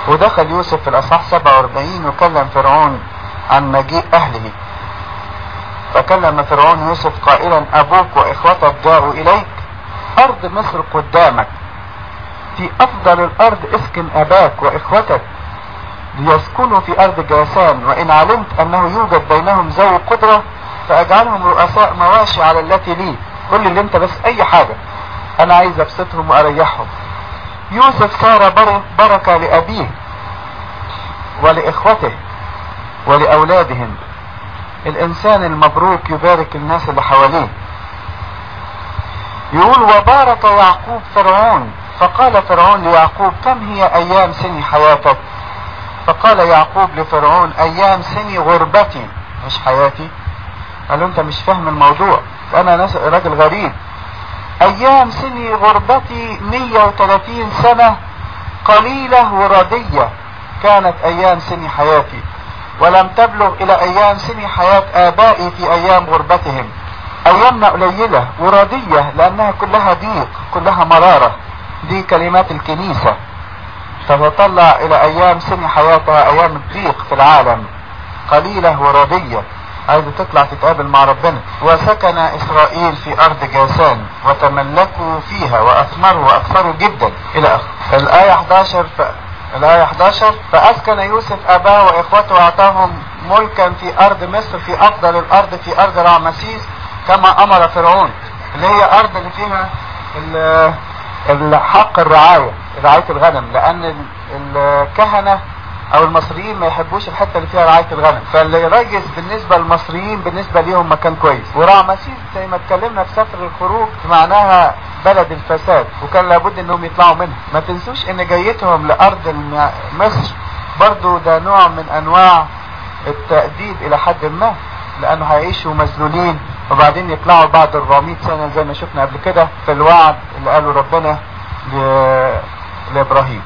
ودخل يوسف في الأصحاح 47 وكلم فرعون عن مجيء أهله فكلم فرعون يوسف قائلا أبوك وإخوتك جاءوا إليك أرض مصر قدامك في أفضل الأرض اسكن أباك وإخوتك ليسكنوا في أرض جاسان وإن علمت أنه يوجد بينهم ذوي قدرة فأجعلهم رؤساء مواشي على التي لي قل لي اللي أنت بس أي حاجة أنا عايز أبسطهم وأريحهم يوسف صار بركة لأبيه ولإخوته ولأولادهم الإنسان المبروك يبارك الناس اللي حواليه يقول وبارك يعقوب فرعون فقال فرعون ليعقوب كم هي أيام سن حياتك فقال يعقوب لفرعون أيام سني غربتي مش حياتي قال له أنت مش فاهم الموضوع أنا ناس راجل غريب أيام سني غربتي 130 سنة قليلة وردية كانت أيام سني حياتي ولم تبلغ إلى أيام سني حياة آبائي في أيام غربتهم أيامنا قليلة وردية لأنها كلها ضيق كلها مرارة دي كلمات الكنيسة فتطلع إلى أيام سن حياتها أيام الضيق في العالم قليلة وردية عايزة تطلع تتقابل مع ربنا وسكن إسرائيل في أرض جاسان وتملكوا فيها وأثمروا وأكثروا جدا إلى آخره الآية 11 ف... الآية 11 فأسكن يوسف أباه وإخوته وأعطاهم ملكا في أرض مصر في أفضل الأرض في أرض رعمسيس كما أمر فرعون اللي هي أرض اللي فيها الحق الرعاية رعاية الغنم لأن الكهنة أو المصريين ما يحبوش الحتة اللي فيها رعاية الغنم فالراجل بالنسبة للمصريين بالنسبة ليهم مكان كويس ورعمسيس زي ما اتكلمنا في سفر الخروج معناها بلد الفساد وكان لابد انهم يطلعوا منها ما تنسوش ان جيتهم لأرض مصر برضو ده نوع من أنواع التأديب إلى حد ما لأنه هيعيشوا مذلولين وبعدين يطلعوا بعد 400 سنة زي ما شفنا قبل كده في الوعد اللي قاله ربنا لإبراهيم